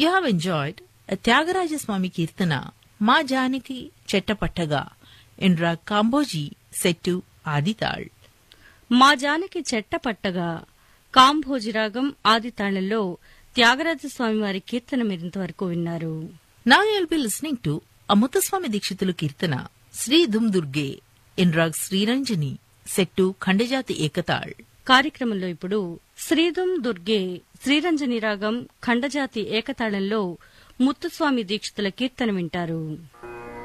you have enjoyed Thyagarajaswami కీర్తన మా జానికి చెట్టపట్టగా ఎండ్రా కాంబోజీ సెట్టు ఆదితాళ్ మా జానకి చెట్ట పట్టగా కాంభోజిరాగం ఆది తాళంలో త్యాగరాజస్వామి వారి కీర్తన మీరింతవరకు విన్నారు now you'll be listening to Amruthaswami Dikshitulu కీర్తన శ్రీ దుమ్ దుర్గే ఎన్రాగ్ శ్రీరంజని సెట్టు ఖండజాతి ఏకతాళ్ కార్యక్రమంలో ఇప్పుడు శ్రీదుం దుర్గే శ్రీరంజని రాగం ఖండజాతి ఏకతాళంలో ముత్తుస్వామి దీక్షితుల కీర్తన వింటారు